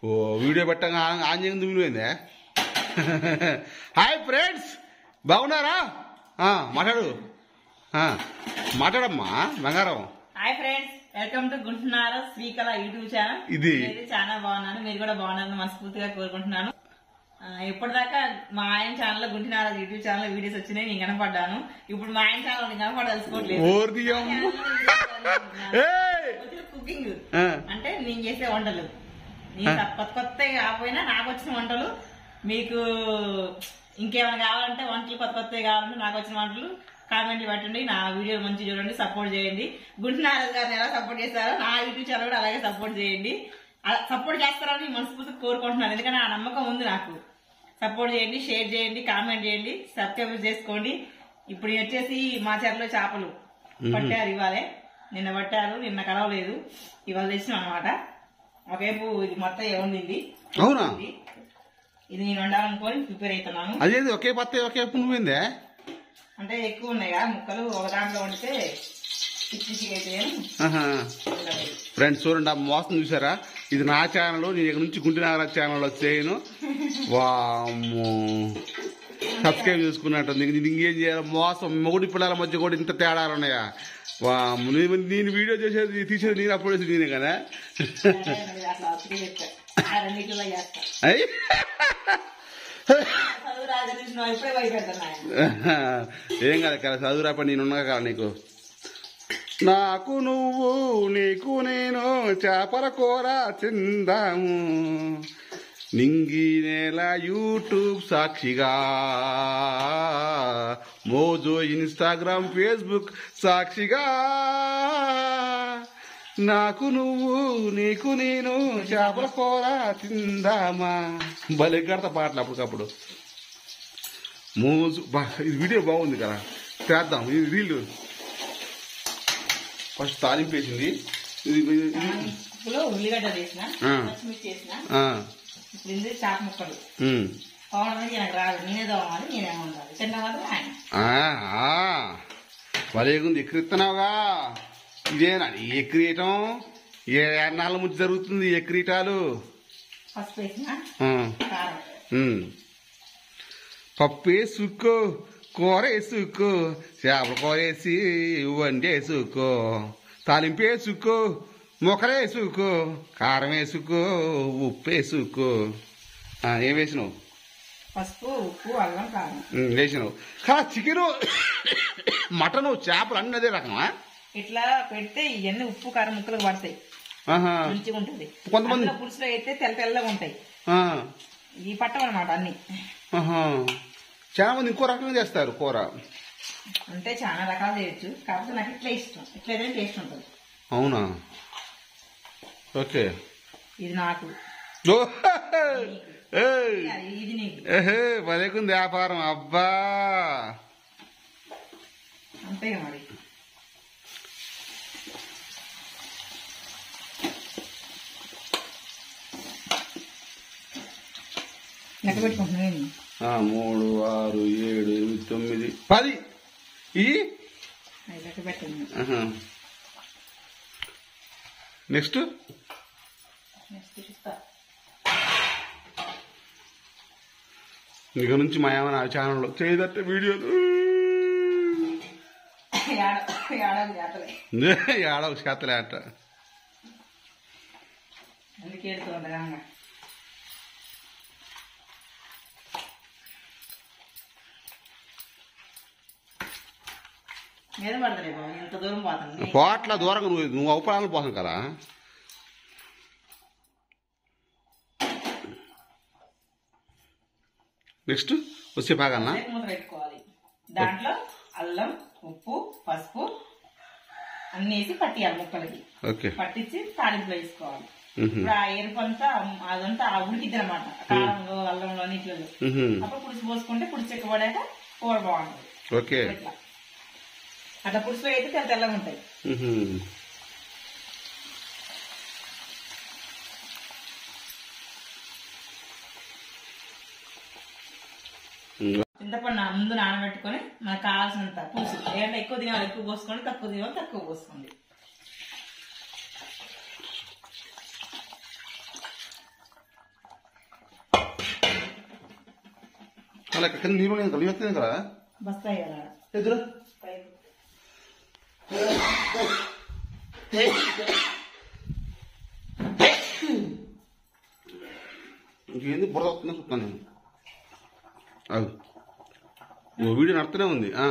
ఓ video పెట్టగా on చేయడం దుమ్మిపోయిందే hi friends బాగున్నారా ఆ, మాట్లాడు ఆ, మాట్లాడమ్మా బంగారం హాయ్ ఫ్రెండ్స్ వెల్కమ్ టు గుంటున్నారా శ్రీకళ యూట్యూబ్ ఛానల్ ఇది. నేనైతే చాలా బాగున్నాను మీరు కూడా బాగున్నారని మనస్ఫూర్తిగా కోరుకుంటున్నాను ఆ, ఇప్పటిదాకా మా ఆయన ఛానల్ గుంటినారా యూట్యూబ్ ఛానల్ వీడియోస్ వచ్చినాయి నేను కనపడ్డాను ఇప్పుడు మా ఆయన ఛానల్ నేను కనపడదలుచుకోవట్లేదు ఓర్ది అమ్మ. ఏయ్! కుకింగ్ ఆ. అంటే నేను చేసే వంటలు నేను ఆ. కొత్త కొత్త కాకపోయినా నాకు వచ్చిన వంటలు మీకు ఇంకేమైనా కావాలంటే వంటలు కొత్త కొత్తవి కావాలంటే నాకు వచ్చిన వంటలు కామెంట్లు పెట్టండి నా వీడియో మంచి చూడండి సపోర్ట్ చేయండి గుంటి నారాజు గారిని ఎలా సపోర్ట్ చేస్తారో నా యూట్యూబ్ ఛానల్ కూడా అలాగే సపోర్ట్ చేయండి సపోర్ట్ చేస్తారని మనస్ఫూర్తిగా కోరుకుంటున్నాను ఎందుకంటే ఆ నమ్మకం ఉంది నాకు సపోర్ట్ చేయండి షేర్ చేయండి కామెంట్ చేయండి సబ్స్క్రైబ్ చేసుకోండి ఇప్పుడు ఇది వచ్చేసి మా చెరలో చేపలు పట్టారు ఇవాళే నిన్న పట్టారు నిన్న కలవలేదు ఇవాళ తెచ్చినాం అనమాట ఒకవైపు ఇది మొత్తం ఏముంది అవునా? ఇది నేను వండాలనుకొని ప్రిపేర్ అవుతున్నాను అదేది ఒకే పత్త ఒకే పుణ్యమైందే అంటే ఎక్కువ ఉన్నాయి కదా ముక్కలు ఒక దాంట్లో వండితే పిచ్చి పిచ్చిగా అయితే ఫ్రెండ్స్ చూడండి ఆ మోసం చూసారా ఇది నా ఛానల్ నేను ఇక్కడ నుంచి గుంటి నాగరాజ్ ఛానల్ చేయను వామ్మో సబ్స్క్రైబ్ చేసుకున్నట్టు ఇంక ఇది ఇంకేం చేయాలి మోసం మొగుడి పిల్లల మధ్య కూడా ఇంత తేడాలు ఉన్నాయా వామ్మో నేను నేను వీడియో చేసేది తీసేది నేను అప్పుడు చేసేది నేనే కదా అట్లా అప్పుడే చెప్తా ఆ రెండిట్లో చేస్తా అయ్యి చదువు రాజు చూసిన ఇప్పుడే భయపెడతాను ఆయన ఏం కాదు కదా చదువు రాపడి నేను ఉన్నా కదా నీకు నాకు నువ్వు నీకు నేను చేపల కూర తిందాము నింగి నేల యూట్యూబ్ సాక్షిగా మోజో ఇన్స్టాగ్రామ్ ఫేస్బుక్ సాక్షిగా నాకు నువ్వు నీకు నేను చేపల కూర తిందామా భలే కడతా పాటలు అప్పటికప్పుడు మోజు బా ఇది వీడియో బాగుంది కదా చేద్దాం ఇది రీల్ ఫస్ట్ తాలింపు వేసింది ఇది ఇది- ఇది- ఇప్పుడు ఉల్లిగడ్డ వేసిన ఆ. పచ్చిమిర్చి వేసిన ఆ, ఇప్పుడు ఇది చాప ముక్కలు ఉమ్. పవన్ అనేది నాకు రాదు నేనే తోమాలి నేనే ఉండాలి చిన్న మాత్రం ఆయన ఆ, ఆ. భలేగుంది ఎక్కిరిస్తున్నావుగా ఇదేనా నీ ఎక్కిరియటం ఏ ఎన్నాళ్ళ ముందు జరుగుతుంది ఈ ఎక్కిరీటాలు పసుపు వేసిన ఆ, కారం ఉమ్. పప్పు వేసుకో కూర వేసుకో చేపల కూర వేసి వండి వేసుకో తాలింపు వేసుకో మొక్కలు వేసుకో కారం వేసుకో ఉప్పు వేసుకో ఆ, ఏం వేసినావు పసుపు ఉప్పు అల్లం కారం ఉమ్, వేసినావు కా చికెను మటను చేపలు అన్నీ అదే రకమా ఇట్లా పెడితే ఇవన్నీ ఉప్పు కారం ముక్కలకు పడతాయి ఆహా. మంచిగా ఉంటుంది కొంతమంది- అందులో పులుసులో అయితే తెల్ల తెల్లగా ఉంటాయి ఆ, ఈ పట్టమన్నమాట అన్ని ఆహా. చాలా మంది ఇంకో రకంగా చేస్తారు కూర అంటే చాలా రకాలు చేయొచ్చు కాకపోతే నాకు ఇట్లా ఇష్టం ఇట్లయితే టేస్ట్ ఉంటుంది అవునా ఓకే ఇది నాకు ఓ, ఏయ్. అది ఇది నీకు ఏహే భలేకుంది వ్యాపారం అబ్బా అంతే మరి లెక్క పెట్టుకుంటున్నాను ఆ, మూడు ఆరు ఏడు ఎనిమిది తొమ్మిది పది ఈ అది లెక్క పెట్టండి ఆహా. నెక్స్ట్ నెక్స్ట్ చూస్తా ఇక నుంచి మా ఏమైనా ఛానల్లో చేయదట్టే వీడియోలు ఏడ ఏడాది చేతలే ఏడవ శాతలే అంట అందుకే ఎడుతుంది గంగ మీద పడతలే బాబు ఇంత దూరం పోతుంది పోట్ల దూరంగా నువ్వు నువ్వు అవపడాలని పోతాం కదా నెక్స్ట్ వచ్చే పాగన్నా అదే మూత పెట్టుకోవాలి దాంట్లో అల్లం ఉప్పు పసుపు అన్ని వేసి పట్టియాలి ముక్కలకి ఓకే పట్టించి తాలింపులో వేసుకోవాలి మ్హూ. ఇప్పుడు ఆ ఎరుపు అంతా అదంతా ఆ ఉడికిద్ది అనమాట కారంలో అల్లంలో నీటిలో మ్హూ. అప్పుడు పులుసు పోసుకుంటే పులుసు ఎక్కబడాక కూర బాగుంటుంది ఓకే ఇట్లా అట్లా పులుసులో అయితే తెల్ల తెల్లగా ఉంటాయి మ్హూ. ఉమ్. చింతపండు నా- ముందు నానబెట్టుకొని మనకు కావాల్సినంత పులుసు ఏంటంటే ఎక్కువ తినాలి ఎక్కువ పోసుకోండి తక్కువ తినాలి తక్కువ పోసుకోండి అలా కింద నీళ్ళు లేదు కదా వస్తుంది కదా బస్తాయి కదా ఎదురు పైపు. ఇంకేంది బురద వస్తుందని చూస్తాను నేను అది ఓ వీడియో నడుతూనే ఉంది ఆ.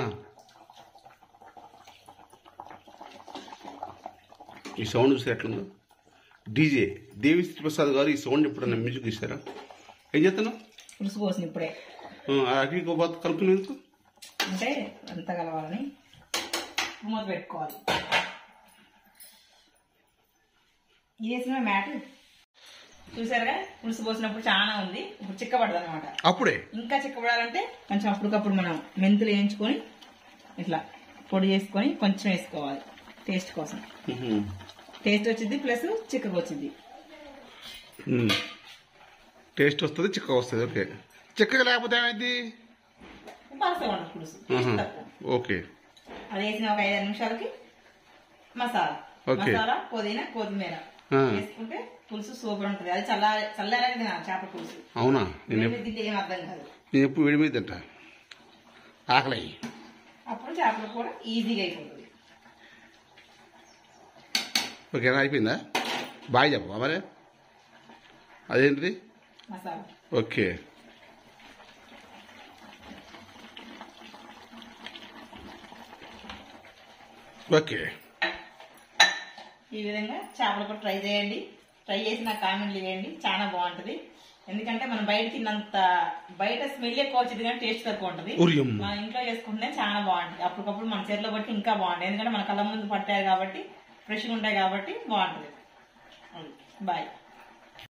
ఈ సౌండ్ చూసి ఎట్లుందో డీజే దేవిశ్రీ ప్రసాద్ గారు ఈ సౌండ్ ఎప్పుడన్నా మ్యూజిక్ ఇస్తారా ఏం చేస్తున్నావు పులుసు పోసిన ఇప్పుడే అక్కడికి కలుపుతున్నావు ఎందుకు అంటే అంత కలవాలని మూత పెట్టుకోవాలి ఇది వేసిన మ్యాట్ చూసారుగా పులుసు పోసినప్పుడు చాలా ఉంది ఇప్పుడు చిక్కబడదు అనమాట అప్పుడే ఇంకా చిక్కబడాలంటే కొంచెం అప్పటికప్పుడు మనం మెంతులు వేయించుకొని ఇట్లా పొడి చేసుకొని కొంచెం వేసుకోవాలి టేస్ట్ కోసం ఉహు. టేస్ట్ వచ్చింది ప్లస్ చిక్కగా వచ్చింది ఉమ్. టేస్ట్ వస్తుంది చిక్కగా వస్తుంది ఓకే చిక్కగా లేకపోతే ఏమైంది బాగా ఉండదు పులుసు టేస్ట్ ఆహా. తక్కువ ఓకే అది వేసిన ఒక ఐదు నిమిషాలకి మసాలా ఓకే. మసాలా పుదీనా కొత్తిమీర ఆ. వేసుకుంటే పులుసు సూపర్ ఉంటుంది అది చల్ల చల్లారగా తినాలి చేపల పులుసు అవునా నేను ఎప్- వేడి తింటే ఏం అర్థం కాదు నేను ఎప్పుడు వేడి మీద తింటా ఆకలి అప్పుడు చేపల కూర ఈజీగా అయిపోతుంది ఓకేనా అయిపోయిందా బాగా చెప్పవా మరి అదేంటిది మసాలా ఓకే ఓకే ఈ విధంగా చేపల కూర ట్రై చేయండి ట్రై చేసి నాకు కామెంట్లు చేయండి చాలా బాగుంటది ఎందుకంటే మనం బయట తిన్నంత బయట స్మెల్ ఎక్కువ వచ్చింది కానీ టేస్ట్ తక్కువ ఉంటది ఉరియం. మన ఇంట్లో చేసుకుంటే చాలా బాగుంటది అప్పటికప్పుడు మన చేతిలో బట్టి ఇంకా బాగుంటుంది ఎందుకంటే మన కళ్ళ ముందు పట్టారు కాబట్టి ఫ్రెష్గా ఉంటాయి కాబట్టి బాగుంటది బాయ్